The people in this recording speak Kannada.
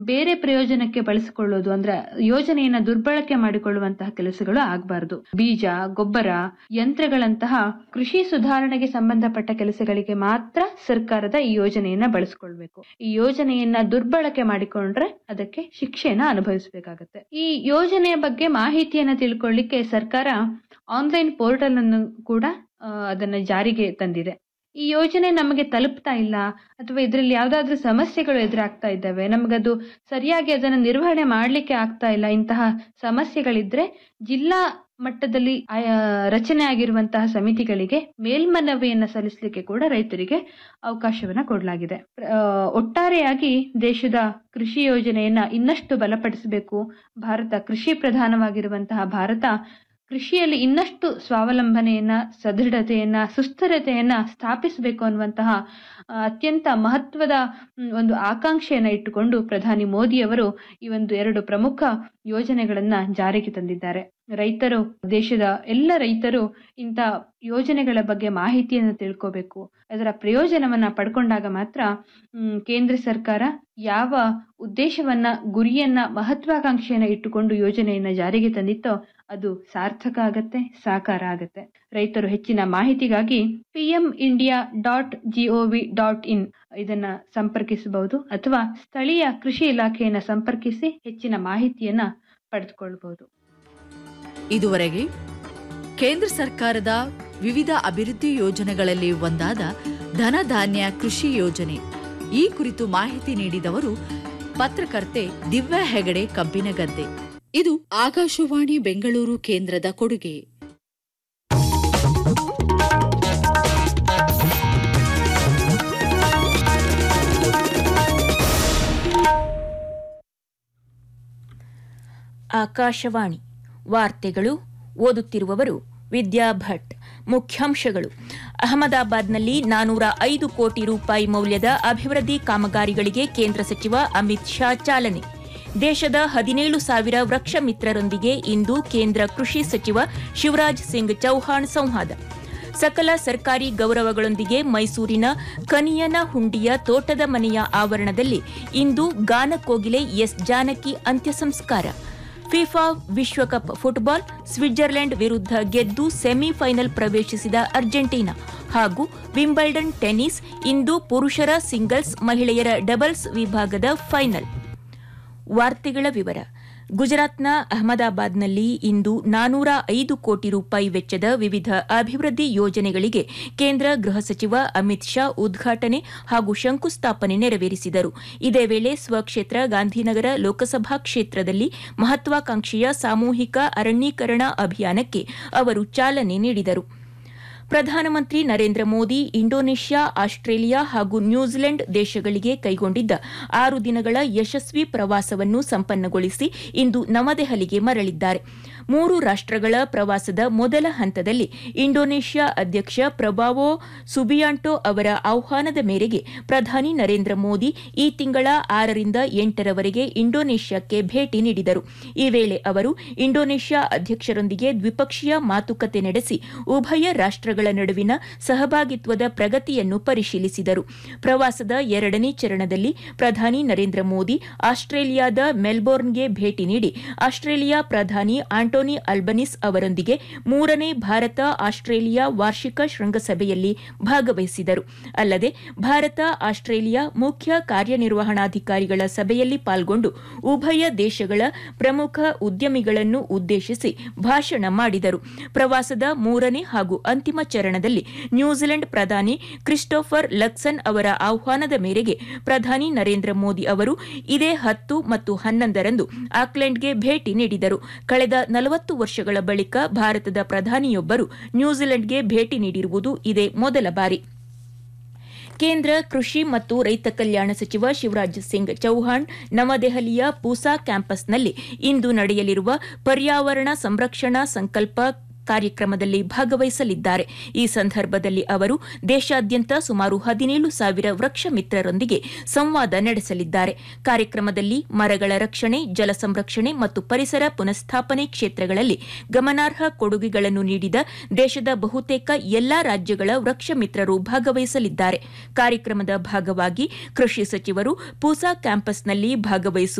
ಬೇರೆ ಪ್ರಯೋಜನಕ್ಕೆ ಬಳಸಿಕೊಳ್ಳೋದು ಅಂದ್ರೆ ಯೋಜನೆಯನ್ನ ದುರ್ಬಳಕೆ ಮಾಡಿಕೊಳ್ಳುವಂತಹ ಕೆಲಸಗಳು ಆಗಬಾರದು ಬೀಜ ಗೊಬ್ಬರ ಯಂತ್ರಗಳಂತಹ ಕೃಷಿ ಸುಧಾರಣೆಗೆ ಸಂಬಂಧಪಟ್ಟ ಕೆಲಸಗಳಿಗೆ ಮಾತ್ರ ಸರ್ಕಾರದ ಈ ಯೋಜನೆಯನ್ನ ಬಳಸಿಕೊಳ್ಬೇಕು ಈ ಯೋಜನೆಯನ್ನ ದುರ್ಬಳಕೆ ಮಾಡಿಕೊಂಡ್ರೆ ಅದಕ್ಕೆ ಶಿಕ್ಷೆಯನ್ನ ಅನುಭವಿಸಬೇಕಾಗತ್ತೆ ಈ ಯೋಜನೆಯ ಬಗ್ಗೆ ಮಾಹಿತಿಯನ್ನ ತಿಳ್ಕೊಳ್ಳಿಕ್ಕೆ ಸರ್ಕಾರ ಆನ್ಲೈನ್ ಪೋರ್ಟಲ್ ಅನ್ನು ಕೂಡ ಆ, ಅದನ್ನ ಜಾರಿಗೆ ತಂದಿದೆ ಈ ಯೋಜನೆ ನಮಗೆ ತಲುಪ್ತಾ ಇಲ್ಲ ಅಥವಾ ಇದರಲ್ಲಿ ಯಾವ್ದಾದ್ರೂ ಸಮಸ್ಯೆಗಳು ಎದುರಾಗ್ತಾ ಇದ್ದಾವೆ ನಮಗದು ಸರಿಯಾಗಿ ಅದನ್ನು ನಿರ್ವಹಣೆ ಮಾಡಲಿಕ್ಕೆ ಆಗ್ತಾ ಇಲ್ಲ ಇಂತಹ ಸಮಸ್ಯೆಗಳಿದ್ರೆ ಜಿಲ್ಲಾ ಮಟ್ಟದಲ್ಲಿ ಆಯಾ ರಚನೆ ಆಗಿರುವಂತಹ ಸಮಿತಿಗಳಿಗೆ ಮೇಲ್ಮನವಿಯನ್ನ ಸಲ್ಲಿಸಲಿಕ್ಕೆ ಕೂಡ ರೈತರಿಗೆ ಅವಕಾಶವನ್ನ ಕೊಡಲಾಗಿದೆ ಆ, ಒಟ್ಟಾರೆಯಾಗಿ ದೇಶದ ಕೃಷಿ ಯೋಜನೆಯನ್ನ ಇನ್ನಷ್ಟು ಬಲಪಡಿಸಬೇಕು ಭಾರತ ಕೃಷಿ ಪ್ರಧಾನವಾಗಿರುವಂತಹ ಭಾರತ ಕೃಷಿಯಲ್ಲಿ ಇನ್ನಷ್ಟು ಸ್ವಾವಲಂಬನೆಯನ್ನ ಸದೃಢತೆಯನ್ನ ಸುಸ್ಥಿರತೆಯನ್ನ ಸ್ಥಾಪಿಸಬೇಕು ಅನ್ನುವಂತಹ ಆ, ಅತ್ಯಂತ ಮಹತ್ವದ ಮ್, ಒಂದು ಆಕಾಂಕ್ಷೆಯನ್ನ ಇಟ್ಟುಕೊಂಡು ಪ್ರಧಾನಿ ಮೋದಿಯವರು ಈ ಒಂದು ಎರಡು ಪ್ರಮುಖ ಯೋಜನೆಗಳನ್ನ ಜಾರಿಗೆ ತಂದಿದ್ದಾರೆ ರೈತರು ದೇಶದ ಎಲ್ಲ ರೈತರು ಇಂಥ ಯೋಜನೆಗಳ ಬಗ್ಗೆ ಮಾಹಿತಿಯನ್ನು ತಿಳ್ಕೋಬೇಕು ಅದರ ಪ್ರಯೋಜನವನ್ನ ಪಡ್ಕೊಂಡಾಗ ಮಾತ್ರ ಮ್, ಕೇಂದ್ರ ಸರ್ಕಾರ ಯಾವ ಉದ್ದೇಶವನ್ನ ಗುರಿಯನ್ನ ಮಹತ್ವಾಕಾಂಕ್ಷೆಯನ್ನ ಇಟ್ಟುಕೊಂಡು ಯೋಜನೆಯನ್ನ ಜಾರಿಗೆ ತಂದಿತ್ತೋ ಅದು ಸಾರ್ಥಕ ಆಗತ್ತೆ ಸಾಕಾರ ಆಗತ್ತೆ ರೈತರು ಹೆಚ್ಚಿನ ಮಾಹಿತಿಗಾಗಿ PM India dot GOV dot in ಇದನ್ನ ಸಂಪರ್ಕಿಸಬಹುದು ಅಥವಾ ಸ್ಥಳೀಯ ಕೃಷಿ ಇಲಾಖೆಯನ್ನ ಸಂಪರ್ಕಿಸಿ ಹೆಚ್ಚಿನ ಮಾಹಿತಿಯನ್ನ ಪಡೆದುಕೊಳ್ಳಬಹುದು ಇದುವರೆಗೆ ಕೇಂದ್ರ ಸರ್ಕಾರದ ವಿವಿಧ ಅಭಿವೃದ್ಧಿ ಯೋಜನೆಗಳಲ್ಲಿ ಒಂದಾದ ಧನಧಾನ್ಯ ಕೃಷಿ ಯೋಜನೆ ಈ ಕುರಿತು ಮಾಹಿತಿ ನೀಡಿದವರು ಪತ್ರಕರ್ತೆ ದಿವ್ಯಾ ಹೆಗಡೆ ಕಬ್ಬಿನಗದ್ದೆ ಇದು ಆಕಾಶವಾಣಿ ಬೆಂಗಳೂರು ಕೇಂದ್ರದ ಕೊಡುಗೆ ಆಕಾಶವಾಣಿ ವಾರ್ತೆಗಳು ಓದುತ್ತಿರುವವರು ವಿದ್ಯಾ ಭಟ್ ಮುಖ್ಯಾಂಶಗಳು ಅಹಮದಾಬಾದ್ನಲ್ಲಿ ನಾನೂರ ಐದು ಕೋಟಿ ರೂಪಾಯಿ ಮೌಲ್ಯದ ಅಭಿವೃದ್ಧಿ ಕಾಮಗಾರಿಗಳಿಗೆ ಕೇಂದ್ರ ಸಚಿವ ಅಮಿತ್ ಶಾ ಚಾಲನೆ ದೇಶದ ಹದಿನೇಳು ಸಾವಿರ ವೃಕ್ಷ ಮಿತ್ರರೊಂದಿಗೆ ಇಂದು ಕೇಂದ್ರ ಕೃಷಿ ಸಚಿವ ಶಿವರಾಜ್ ಸಿಂಗ್ ಚೌಹಾಣ್ ಸಂವಾದ ಸಕಲ ಸರ್ಕಾರಿ ಗೌರವಗಳೊಂದಿಗೆ ಮೈಸೂರಿನ ಕನಿಯನ ಹುಂಡಿಯ ತೋಟದ ಮನೆಯ ಆವರಣದಲ್ಲಿ ಇಂದು ಗಾನಕೋಗಿಲೆ ಎಸ್ ಜಾನಕಿ ಅಂತ್ಯ ಸಂಸ್ಕಾರ ಫಿಫಾ ವಿಶ್ವಕಪ್ ಫುಟ್ಬಾಲ್ ಸ್ವಿಟ್ಜರ್ಲೆಂಡ್ ವಿರುದ್ಧ ಗೆದ್ದು ಸೆಮಿಫೈನಲ್ ಪ್ರವೇಶಿಸಿದ ಅರ್ಜೆಂಟೀನಾ ಹಾಗೂ ವಿಂಬಲ್ಡನ್ ಟೆನ್ನಿಸ್ ಇಂದು ಪುರುಷರ ಸಿಂಗಲ್ಸ್ ಮಹಿಳೆಯರ ಡಬಲ್ಸ್ ವಿಭಾಗದ ಫೈನಲ್ ವಾರ್ತೆಗಳ ವಿವರ ಗುಜರಾತ್ನ ಅಹಮದಾಬಾದ್ನಲ್ಲಿ ಇಂದು ನಾನೂರ ಐದು ಕೋಟಿ ರೂಪಾಯಿ ವೆಚ್ಚದ ವಿವಿಧ ಅಭಿವೃದ್ಧಿ ಯೋಜನೆಗಳಿಗೆ ಕೇಂದ್ರ ಗೃಹ ಸಚಿವ ಅಮಿತ್ ಶಾ ಉದ್ಘಾಟನೆ ಹಾಗೂ ಶಂಕುಸ್ಥಾಪನೆ ನೆರವೇರಿಸಿದರು ಇದೇ ವೇಳೆ ಸ್ವಕ್ಷೇತ್ರ ಗಾಂಧಿನಗರ ಲೋಕಸಭಾ ಕ್ಷೇತ್ರದಲ್ಲಿ ಮಹತ್ವಾಕಾಂಕ್ಷೆಯ ಸಾಮೂಹಿಕ ಅರಣ್ಯೀಕರಣ ಅಭಿಯಾನಕ್ಕೆ ಅವರು ಚಾಲನೆ ನೀಡಿದರು ಪ್ರಧಾನಮಂತ್ರಿ ನರೇಂದ್ರ ಮೋದಿ ಇಂಡೋನೇಷ್ಯಾ ಆಸ್ಟ್ರೇಲಿಯಾ ಹಾಗೂ ನ್ಯೂಜಿಲೆಂಡ್ ದೇಶಗಳಿಗೆ ಕೈಗೊಂಡಿದ್ದ ಆರು ದಿನಗಳ ಯಶಸ್ವಿ ಪ್ರವಾಸವನ್ನು ಸಂಪನ್ನಗೊಳಿಸಿ ಇಂದು ನವದೆಹಲಿಗೆ ಮರಳಿದ್ದಾರೆ ಮೂರು ರಾಷ್ಟ್ರಗಳ ಪ್ರವಾಸದ ಮೊದಲ ಹಂತದಲ್ಲಿ ಇಂಡೋನೇಷ್ಯಾ ಅಧ್ಯಕ್ಷ ಪ್ರಭಾವೋ ಸುಬಿಯಾಂಟೋ ಅವರ ಆಹ್ವಾನದ ಮೇರೆಗೆ ಪ್ರಧಾನಿ ನರೇಂದ್ರ ಮೋದಿ ಈ ತಿಂಗಳ ಆರರಿಂದ ಎಂಟರವರೆಗೆ ಇಂಡೋನೇಷ್ಯಾಕ್ಕೆ ಭೇಟಿ ನೀಡಿದರು ಈ ವೇಳೆ ಅವರು ಇಂಡೋನೇಷ್ಯಾ ಅಧ್ಯಕ್ಷರೊಂದಿಗೆ ದ್ವಿಪಕ್ಷೀಯ ಮಾತುಕತೆ ನಡೆಸಿ ಉಭಯ ರಾಷ್ಟ್ರಗಳ ನಡುವಿನ ಸಹಭಾಗಿತ್ವದ ಪ್ರಗತಿಯನ್ನು ಪರಿಶೀಲಿಸಿದರು ಪ್ರವಾಸದ ಎರಡನೇ ಚರಣದಲ್ಲಿ ಪ್ರಧಾನಿ ನರೇಂದ್ರ ಮೋದಿ ಆಸ್ಟ್ರೇಲಿಯಾದ ಮೆಲ್ಬೋರ್ನ್ಗೆ ಭೇಟಿ ನೀಡಿ ಆಸ್ಟ್ರೇಲಿಯಾ ಪ್ರಧಾನಿ ಆಂಟೋನಿ ಅಲ್ಬನಿಸ್ ಅವರೊಂದಿಗೆ ಮೂರನೇ ಭಾರತ ಆಸ್ಟ್ರೇಲಿಯಾ ವಾರ್ಷಿಕ ಶೃಂಗಸಭೆಯಲ್ಲಿ ಭಾಗವಹಿಸಿದರು ಅಲ್ಲದೆ ಭಾರತ ಆಸ್ಟ್ರೇಲಿಯಾ ಮುಖ್ಯ ಕಾರ್ಯನಿರ್ವಹಣಾಧಿಕಾರಿಗಳ ಸಭೆಯಲ್ಲಿ ಪಾಲ್ಗೊಂಡು ಉಭಯ ದೇಶಗಳ ಪ್ರಮುಖ ಉದ್ಯಮಿಗಳನ್ನು ಉದ್ದೇಶಿಸಿ ಭಾಷಣ ಮಾಡಿದರು ಪ್ರವಾಸದ ಮೂರನೇ ಹಾಗೂ ಅಂತಿಮ ಚರಣದಲ್ಲಿ ನ್ಯೂಜಿಲೆಂಡ್ ಪ್ರಧಾನಿ ಕ್ರಿಸ್ಟೋಫರ್ ಲಕ್ಸನ್ ಅವರ ಆಹ್ವಾನದ ಮೇರೆಗೆ ಪ್ರಧಾನಿ ನರೇಂದ್ರ ಮೋದಿ ಅವರು ಇದೇ ಹತ್ತು ಮತ್ತು ಹನ್ನೊಂದರಂದು ಆಕ್ಲೆಂಡ್ಗೆ ಭೇಟಿ ನೀಡಿದರು ಕಳೆದ ನಲವತ್ತು ವರ್ಷಗಳ ಬಳಿಕ ಭಾರತದ ಪ್ರಧಾನಿಯೊಬ್ಬರು ನ್ಯೂಜಿಲೆಂಡ್ಗೆ ಭೇಟಿ ನೀಡಿರುವುದು ಇದೇ ಮೊದಲ ಬಾರಿ ಕೇಂದ್ರ ಕೃಷಿ ಮತ್ತು ರೈತ ಕಲ್ಯಾಣ ಸಚಿವ ಶಿವರಾಜ್ ಸಿಂಗ್ ಚೌಹಾಣ್ ನವದೆಹಲಿಯ ಪೂಸಾ ಕ್ಯಾಂಪಸ್ನಲ್ಲಿ ಇಂದು ನಡೆಯಲಿರುವ ಪರ್ಯಾವರಣ ಸಂರಕ್ಷಣಾ ಸಂಕಲ್ಪ ಕಾರ್ಯಕ್ರಮದಲ್ಲಿ ಭಾಗವಹಿಸಲಿದ್ದಾರೆ ಈ ಸಂದರ್ಭದಲ್ಲಿ ಅವರು ದೇಶಾದ್ಯಂತ ಸುಮಾರು ಹದಿನೇಳು ಸಾವಿರ ವೃಕ್ಷ ಮಿತ್ರರೊಂದಿಗೆ ಸಂವಾದ ನಡೆಸಲಿದ್ದಾರೆ ಕಾರ್ಯಕ್ರಮದಲ್ಲಿ ಮರಗಳ ರಕ್ಷಣೆ ಜಲ ಸಂರಕ್ಷಣೆ ಮತ್ತು ಪರಿಸರ ಪುನಃಸ್ಥಾಪನೆ ಕ್ಷೇತ್ರಗಳಲ್ಲಿ ಗಮನಾರ್ಹ ಕೊಡುಗೆಗಳನ್ನು ನೀಡಿದ ದೇಶದ ಬಹುತೇಕ ಎಲ್ಲಾ ರಾಜ್ಯಗಳ ವೃಕ್ಷ ಮಿತ್ರರು ಭಾಗವಹಿಸಲಿದ್ದಾರೆ ಕಾರ್ಯಕ್ರಮದ ಭಾಗವಾಗಿ ಕೃಷಿ ಸಚಿವರು ಪೂಸಾ ಕ್ಯಾಂಪಸ್ನಲ್ಲಿ ಭಾಗವಹಿಸುವ